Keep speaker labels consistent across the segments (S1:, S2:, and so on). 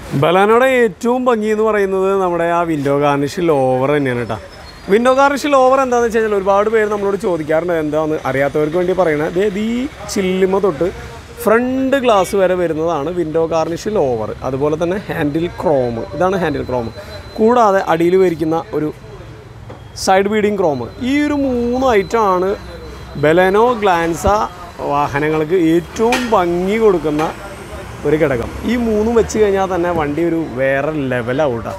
S1: ബലാനോടെ ഏറ്റവും ഭംഗി എന്ന് പറയുന്നത് നമ്മുടെ ആ വിൻഡോ ഗാർണിഷ് ലോവർ തന്നെയാണ് കേട്ടോ വിൻഡോ ഗാർണിഷ് ലോവർ എന്താണെന്ന് വെച്ച് കഴിഞ്ഞാൽ ഒരുപാട് പേര് നമ്മളോട് ചോദിക്കാറുണ്ട് എന്താണെന്ന് അറിയാത്തവർക്ക് വേണ്ടി പറയണത് അതായത് ഈ ചില്ലിമ തൊട്ട് ഫ്രണ്ട് ഗ്ലാസ് വരെ വരുന്നതാണ് വിൻഡോ ഗാർണിഷ് ലോവർ അതുപോലെ തന്നെ ഹാൻഡിൽ ക്രോം ഇതാണ് ഹാൻഡിൽ ക്രോം കൂടാതെ അടിയിൽ വരിക്കുന്ന ഒരു സൈഡ് ബീഡിങ് ക്രോം ഈ ഒരു മൂന്ന് ഐറ്റമാണ് ബെലനോ ഗ്ലാൻസ വാഹനങ്ങൾക്ക് ഏറ്റവും ഭംഗി കൊടുക്കുന്ന ഒരു ഘടകം ഈ മൂന്നും വെച്ച് കഴിഞ്ഞാൽ തന്നെ വണ്ടി ഒരു വേറെ ലെവലാവും കേട്ടോ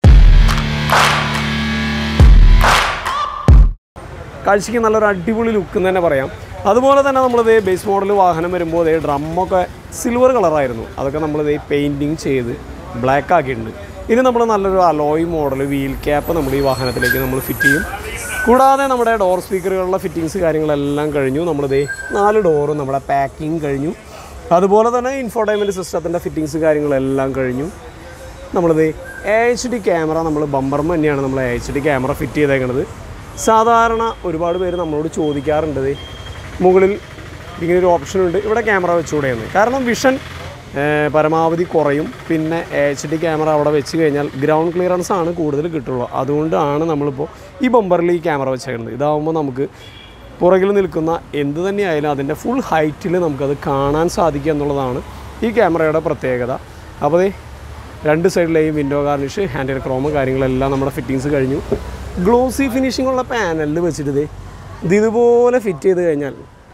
S1: കാഴ്ചയ്ക്ക് നല്ലൊരു അടിപൊളി ലുക്ക് എന്ന് തന്നെ പറയാം അതുപോലെ തന്നെ നമ്മളിത് ബേസ് മോഡൽ വാഹനം വരുമ്പോൾ ഇതേ ഡ്രമ്മൊക്കെ സിൽവർ കളറായിരുന്നു അതൊക്കെ നമ്മളിത് പെയിൻറ്റിങ് ചെയ്ത് ബ്ലാക്ക് ആക്കിയിട്ടുണ്ട് ഇനി നമ്മൾ നല്ലൊരു അലോയ് മോഡൽ വീൽ ക്യാപ്പ് നമ്മൾ ഈ വാഹനത്തിലേക്ക് നമ്മൾ ഫിറ്റ് ചെയ്യും കൂടാതെ നമ്മുടെ ഡോർ സ്പീക്കറുകളുടെ ഫിറ്റിങ്സ് കാര്യങ്ങളെല്ലാം കഴിഞ്ഞു നമ്മളിത് നാല് ഡോറും നമ്മുടെ പാക്കിങ് കഴിഞ്ഞു അതുപോലെ തന്നെ ഇൻഫോർടൈൻമെൻറ്റ് സിസ്റ്റത്തിൻ്റെ ഫിറ്റിങ്സ് കാര്യങ്ങളെല്ലാം കഴിഞ്ഞു നമ്മളിത് എ എച്ച് ഡി ക്യാമറ നമ്മൾ ബമ്പർമ തന്നെയാണ് നമ്മൾ A H D camera fit ചെയ്തേക്കുന്നത് സാധാരണ ഒരുപാട് പേര് നമ്മളോട് ചോദിക്കാറുണ്ട് ദേ മുകളിൽ ഇങ്ങനെ ഒരു ഓപ്ഷൻ ഉണ്ട് ഇവിടെ ക്യാമറ വെച്ചുകൂടെയെന്ന് കാരണം വിഷൻ ഏഹ്, പരമാവധി കുറയും പിന്നെ എച്ച് ഡി ക്യാമറ അവിടെ വെച്ച് കഴിഞ്ഞാൽ ഗ്രൗണ്ട് ക്ലിയറൻസ് ആണ് കൂടുതൽ കിട്ടുള്ളൂ അതുകൊണ്ടാണ് നമ്മളിപ്പോൾ ഈ ബമ്പറിൽ ഈ ക്യാമറ വെച്ചേക്കുന്നത് ഇതാവുമ്പോൾ നമുക്ക് പുറകിൽ നിൽക്കുന്ന എന്ത് തന്നെയായാലും അതിൻ്റെ ഫുൾ ഹൈറ്റിൽ നമുക്കത് കാണാൻ സാധിക്കുക എന്നുള്ളതാണ് ഈ ക്യാമറയുടെ പ്രത്യേകത അപ്പോൾ ദേ രണ്ട് സൈഡിലെയും വിൻഡോ ഗാർണിഷ് ഹാൻഡിൽ ക്രോമ് കാര്യങ്ങളെല്ലാം നമ്മുടെ ഫിറ്റിങ്സ് കഴിഞ്ഞു ഗ്ലോസി ഫിനിഷിംഗ് ഉള്ള പാനലിൽ വെച്ചിട്ട് ദേ ഇത് ഇതുപോലെ ഫിറ്റ് ചെയ്ത് കഴിഞ്ഞാൽ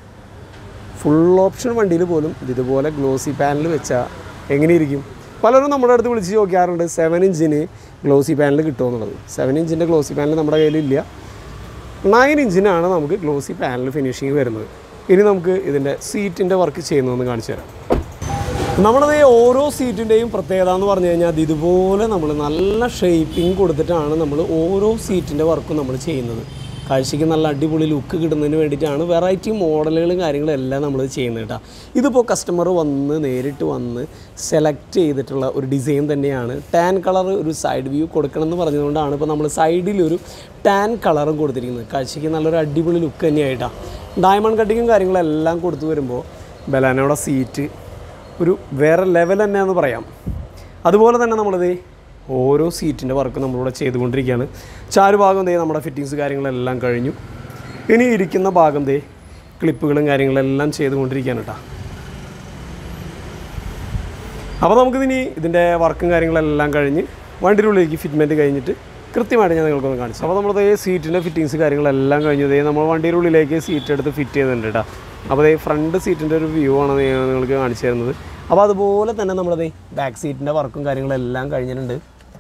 S1: ഫുൾ ഓപ്ഷൻ വണ്ടിയിൽ പോലും ഇത് ഇതുപോലെ ഗ്ലോസി പാനൽ വെച്ചാൽ എങ്ങനെയിരിക്കും പലരും നമ്മുടെ അടുത്ത് വിളിച്ച് ചോദിക്കാറുണ്ട് സെവൻ ഇഞ്ചിന് ഗ്ലോസി പാനൽ കിട്ടുമോ എന്നുള്ളത് സെവൻ ഇഞ്ചിൻ്റെ ഗ്ലോസി പാനൽ നമ്മുടെ കയ്യിലില്ല നയൻ ഇഞ്ചിനാണ് നമുക്ക് ഗ്ലോസി പാനൽ ഫിനിഷിങ് വരുന്നത് ഇനി നമുക്ക് ഇതിൻ്റെ സീറ്റിൻ്റെ വർക്ക് ചെയ്യുന്നതെന്ന് കാണിച്ചു തരാം നമ്മുടെ ഈ ഓരോ സീറ്റിൻ്റെയും പ്രത്യേകത എന്ന് പറഞ്ഞു കഴിഞ്ഞാൽ അത് ഇതുപോലെ നമ്മൾ നല്ല ഷേപ്പിംഗ് കൊടുത്തിട്ടാണ് നമ്മൾ ഓരോ സീറ്റിൻ്റെ വർക്കും നമ്മൾ ചെയ്യുന്നത് കാഴ്ചയ്ക്ക് നല്ല അടിപൊളി ലുക്ക് കിട്ടുന്നതിന് വേണ്ടിയിട്ടാണ് വെറൈറ്റി മോഡലുകളും കാര്യങ്ങളും എല്ലാം നമ്മൾ ചെയ്യുന്നത് കേട്ടോ ഇതിപ്പോൾ കസ്റ്റമർ വന്ന് നേരിട്ട് വന്ന് സെലക്ട് ചെയ്തിട്ടുള്ള ഒരു ഡിസൈൻ തന്നെയാണ് ടാൻ കളർ ഒരു സൈഡ് വ്യൂ കൊടുക്കണം എന്ന് പറഞ്ഞതുകൊണ്ടാണ് ഇപ്പോൾ നമ്മൾ സൈഡിൽ ഒരു ടാൻ കളറും കൊടുത്തിരിക്കുന്നത് കാഴ്ചയ്ക്ക് നല്ലൊരു അടിപൊളി ലുക്ക് തന്നെയായിട്ടാണ് ഡയമണ്ട് കട്ടിങ്ങും കാര്യങ്ങളെല്ലാം കൊടുത്തു വരുമ്പോൾ ബലാനയുടെ സീറ്റ് ഒരു വേറെ ലെവൽ തന്നെയാണെന്ന് പറയാം അതുപോലെ തന്നെ നമ്മളിത് ഓരോ സീറ്റിൻ്റെ വർക്ക് നമ്മളിവിടെ ചെയ്തുകൊണ്ടിരിക്കുകയാണ് ചാരുഭാഗം ദേ നമ്മുടെ ഫിറ്റിങ്സ് കാര്യങ്ങളെല്ലാം കഴിഞ്ഞു ഇനി ഇരിക്കുന്ന ഭാഗം ദേ ക്ലിപ്പുകളും കാര്യങ്ങളെല്ലാം ചെയ്തുകൊണ്ടിരിക്കുകയാണ് കേട്ടോ അപ്പോൾ നമുക്കിതിനി ഇതിൻ്റെ വർക്കും കാര്യങ്ങളെല്ലാം കഴിഞ്ഞ് വണ്ടിയുടെ ഉള്ളിലേക്ക് ഫിറ്റ്മെൻറ്റ് കഴിഞ്ഞിട്ട് കൃത്യമായിട്ട് ഞാൻ നിങ്ങൾക്കൊന്ന് കാണിച്ചു അപ്പോൾ നമ്മുടെ സീറ്റിൻ്റെ ഫിറ്റിങ്സ് കാര്യങ്ങളെല്ലാം കഴിഞ്ഞു ദേ നമ്മൾ വണ്ടിയുടെ ഉള്ളിലേക്ക് സീറ്റ് എടുത്ത് ഫിറ്റ് ചെയ്തിട്ടുണ്ട് കേട്ടോ അപ്പോൾ ദേ ഫ്രണ്ട് സീറ്റിൻ്റെ ഒരു വ്യൂ ആണ് ഞാൻ നിങ്ങൾക്ക് കാണിച്ചു തരുന്നത് അപ്പോൾ അതുപോലെ തന്നെ നമ്മുടെ ബാക്ക് സീറ്റിൻ്റെ വർക്കും കാര്യങ്ങളെല്ലാം കഴിഞ്ഞിട്ടുണ്ട്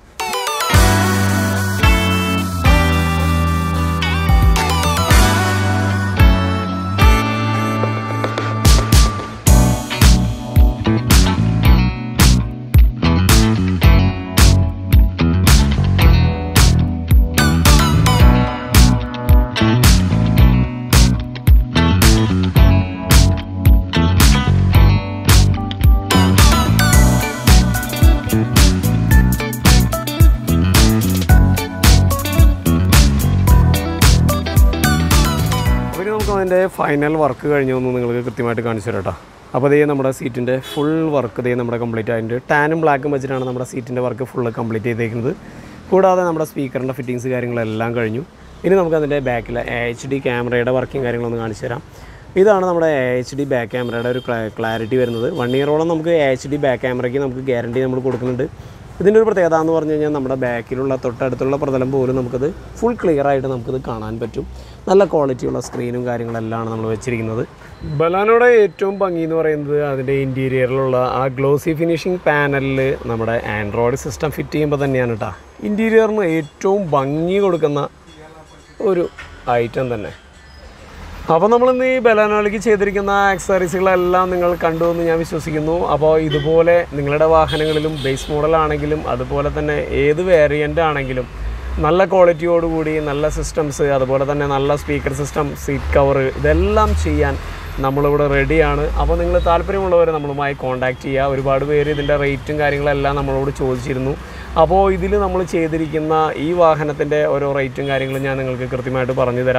S1: അപ്പോൾ ഇനി നമുക്ക് അതിൻ്റെ ഫൈനൽ വർക്ക് കഴിഞ്ഞു എന്ന് നിങ്ങൾക്ക് കൃത്യമായിട്ട് കാണിച്ചു തരാം കേട്ടോ അപ്പോൾ ഇതേ നമ്മുടെ സീറ്റിൻ്റെ ഫുൾ വർക്ക് ഇതേ നമ്മുടെ കംപ്ലീറ്റ് ആയിട്ടുണ്ട് ടാനും ബ്ലാക്കും വെച്ചിട്ടാണ് നമ്മുടെ സീറ്റിൻ്റെ വർക്ക് ഫുള്ള് കംപ്ലീറ്റ് ചെയ്തേക്കുന്നത് കൂടാതെ നമ്മുടെ സ്പീക്കറിൻ്റെ ഫിറ്റിങ്സ് കാര്യങ്ങളെല്ലാം കഴിഞ്ഞു ഇനി നമുക്ക് അതിൻ്റെ ബാക്കിലെ എച്ച് ഡി ക്യാമറയുടെ വർക്കിംഗ് കാര്യങ്ങളൊന്ന് കാണിച്ചു തരാം ഇതാണ് നമ്മുടെ എച്ച് ഡി ബാക്ക് ക്യാമറയുടെ ഒരു ക്ലാരിറ്റി വരുന്നത് വൺ ഇയറോളം നമുക്ക് എച്ച് ഡി ബാക്ക് ക്യാമറയ്ക്ക് നമുക്ക് ഗ്യാരണ്ടി നമ്മൾ കൊടുക്കുന്നുണ്ട് ഇതിൻ്റെ ഒരു പ്രത്യേകത എന്ന് പറഞ്ഞു കഴിഞ്ഞാൽ നമ്മുടെ ബാക്കിലുള്ള തൊട്ടടുത്തുള്ള പ്രതലം പോലും നമുക്കത് ഫുൾ ക്ലിയർ ആയിട്ട് നമുക്കത് കാണാൻ പറ്റും നല്ല ക്വാളിറ്റിയുള്ള സ്ക്രീനും കാര്യങ്ങളെല്ലാം നമ്മൾ വെച്ചിരിക്കുന്നത് ബലാനോടെ ഏറ്റവും ഭംഗി എന്ന് പറയുന്നത് അതിൻ്റെ ഇൻറ്റീരിയറിലുള്ള ആ ഗ്ലോസി ഫിനിഷിംഗ് പാനലിൽ നമ്മുടെ ആൻഡ്രോയിഡ് സിസ്റ്റം ഫിറ്റ് ചെയ്യുമ്പോൾ തന്നെയാണ് കേട്ടോ ഇൻറ്റീരിയറിന് ഏറ്റവും ഭംഗി കൊടുക്കുന്ന ഒരു ഐറ്റം തന്നെ അപ്പോൾ നമ്മളിന്ന് ഈ ബലാനോളിക്ക് ചെയ്തിരിക്കുന്ന ആക്സസറീസുകളെല്ലാം നിങ്ങൾ കണ്ടു എന്ന് ഞാൻ വിശ്വസിക്കുന്നു അപ്പോൾ ഇതുപോലെ നിങ്ങളുടെ വാഹനങ്ങളിലും ബേസ് മോഡലാണെങ്കിലും അതുപോലെ തന്നെ ഏത് വേരിയൻ്റ് ആണെങ്കിലും നല്ല ക്വാളിറ്റിയോടുകൂടി നല്ല സിസ്റ്റംസ് അതുപോലെ തന്നെ നല്ല സ്പീക്കർ സിസ്റ്റം സീറ്റ് കവർ ഇതെല്ലാം ചെയ്യാൻ നമ്മളിവിടെ റെഡിയാണ് അപ്പോൾ നിങ്ങൾ താല്പര്യമുള്ളവർ നമ്മളുമായി കോൺടാക്റ്റ് ചെയ്യുക ഒരുപാട് പേര് ഇതിൻ്റെ റേറ്റും കാര്യങ്ങളെല്ലാം നമ്മളോട് ചോദിച്ചിരുന്നു അപ്പോൾ ഇതിൽ നമ്മൾ ചെയ്തിരിക്കുന്ന ഈ വാഹനത്തിൻ്റെ ഓരോ റേറ്റും കാര്യങ്ങളും ഞാൻ നിങ്ങൾക്ക് കൃത്യമായിട്ട് പറഞ്ഞു തരാം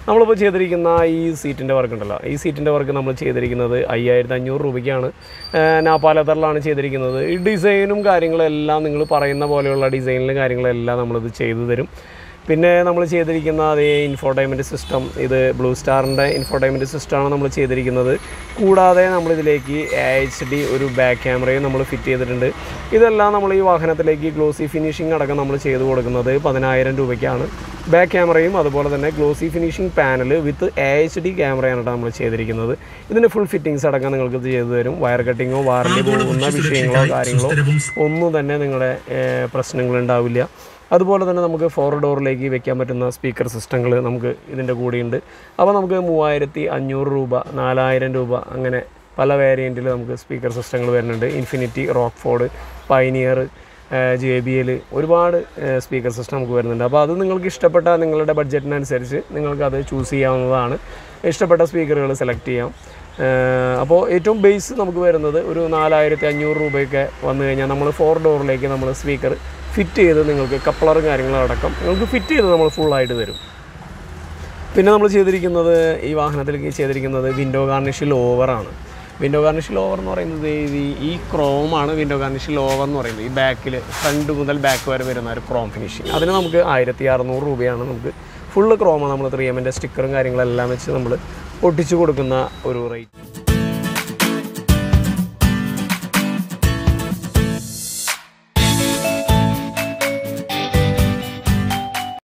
S1: നമ്മളിപ്പോൾ ചെയ്തിരിക്കുന്ന ഈ സീറ്റിൻ്റെ വർക്ക് ഉണ്ടല്ലോ ഈ സീറ്റിൻ്റെ വർക്ക് നമ്മൾ ചെയ്തിരിക്കുന്നത് അയ്യായിരത്തി അഞ്ഞൂറ് രൂപയ്ക്കാണ് നാപ്പാലത്തറിലാണ് ചെയ്തിരിക്കുന്നത് ഈ ഡിസൈനും കാര്യങ്ങളും എല്ലാം നിങ്ങൾ പറയുന്ന പോലെയുള്ള ഡിസൈനിലും കാര്യങ്ങളെല്ലാം നമ്മളിത് ചെയ്തു തരും പിന്നെ നമ്മൾ ചെയ്തിരിക്കുന്ന അതേ ഇൻഫോർടൈൻമെൻറ്റ് സിസ്റ്റം ഇത് ബ്ലൂ സ്റ്റാറിൻ്റെ ഇൻഫോർടൈൻമെൻറ്റ് സിസ്റ്റമാണ് നമ്മൾ ചെയ്തിരിക്കുന്നത് കൂടാതെ നമ്മളിതിലേക്ക് എച്ച് ഡി ഒരു ബാക്ക് ക്യാമറയും നമ്മൾ ഫിറ്റ് ചെയ്തിട്ടുണ്ട് ഇതെല്ലാം നമ്മൾ ഈ വാഹനത്തിലേക്ക് ഗ്ലോസി ഫിനിഷിംഗ് അടക്കം നമ്മൾ ചെയ്ത് കൊടുക്കുന്നത് പതിനായിരം രൂപയ്ക്കാണ് ബാക്ക് ക്യാമറയും അതുപോലെ തന്നെ glossy finishing panel with A H D ക്യാമറയാണ് കേട്ടോ നമ്മൾ ചെയ്തിരിക്കുന്നത് ഇതിൻ്റെ ഫുൾ ഫിറ്റിങ്സ് അടക്കം നിങ്ങൾക്ക് ഇത് ചെയ്തു തരും വയർ കട്ടിങ്ങോ വാറണ്ടി പോകുന്ന വിഷയങ്ങളോ കാര്യങ്ങളോ ഒന്നും തന്നെ നിങ്ങളുടെ ഏഹ്, പ്രശ്നങ്ങളുണ്ടാവില്ല അതുപോലെ തന്നെ നമുക്ക് ഫോർ ഡോറിലേക്ക് വെക്കാൻ പറ്റുന്ന സ്പീക്കർ സിസ്റ്റങ്ങൾ നമുക്ക് ഇതിൻ്റെ കൂടെയുണ്ട് അപ്പോൾ നമുക്ക് മൂവായിരത്തി അഞ്ഞൂറ് രൂപ നാലായിരം രൂപ അങ്ങനെ പല വേരിയൻറ്റിൽ നമുക്ക് സ്പീക്കർ സിസ്റ്റങ്ങൾ വരുന്നുണ്ട് Infinity Rockford Pioneer J B L ഒരുപാട് സ്പീക്കർ സിസ്റ്റം നമുക്ക് വരുന്നുണ്ട് അപ്പോൾ അത് നിങ്ങൾക്ക് ഇഷ്ടപ്പെട്ട നിങ്ങളുടെ ബഡ്ജറ്റിനനുസരിച്ച് നിങ്ങൾക്ക് അത് ചൂസ് ചെയ്യാവുന്നതാണ് ഇഷ്ടപ്പെട്ട സ്പീക്കറുകൾ സെലക്ട് ചെയ്യാം ഏഹ് അപ്പോൾ ഏറ്റവും ബേസ് നമുക്ക് വരുന്നത് ഒരു നാലായിരത്തി അഞ്ഞൂറ് രൂപയൊക്കെ വന്നു കഴിഞ്ഞാൽ നമ്മൾ ഫോർ ഡോറിലേക്ക് നമ്മൾ സ്പീക്കർ ഫിറ്റ് ചെയ്ത് നിങ്ങൾക്ക് കപ്ലറും കാര്യങ്ങളും അടക്കം നിങ്ങൾക്ക് ഫിറ്റ് ചെയ്ത് നമ്മൾ ഫുള്ളായിട്ട് തരും പിന്നെ നമ്മൾ ചെയ്തിരിക്കുന്നത് ഈ വാഹനത്തിലേക്ക് ചെയ്തിരിക്കുന്നത് വിൻഡോ ഗാർണിഷ് ലോവറാണ് വിൻഡോ ഗാർണിഷ് ലോവർ എന്ന് പറയുന്നത് ഇത് ഈ ക്രോമാണ് വിൻഡോ ഗാർണിഷ് ലോവർ എന്ന് പറയുന്നത് ഈ ബാക്കിൽ ഫ്രണ്ട് മുതൽ ബാക്ക് വരെ വരുന്ന ഒരു ക്രോം ഫിനിഷിങ് അതിന് നമുക്ക് ആയിരത്തി അറുന്നൂറ് രൂപയാണ് നമുക്ക് ഫുള്ള് ക്രോമാണ് നമ്മൾ ത്രീ എമ്മിൻ്റെ സ്റ്റിക്കറും കാര്യങ്ങളെല്ലാം വെച്ച് നമ്മൾ ഒട്ടിച്ചു കൊടുക്കുന്ന ഒരു റേറ്റ്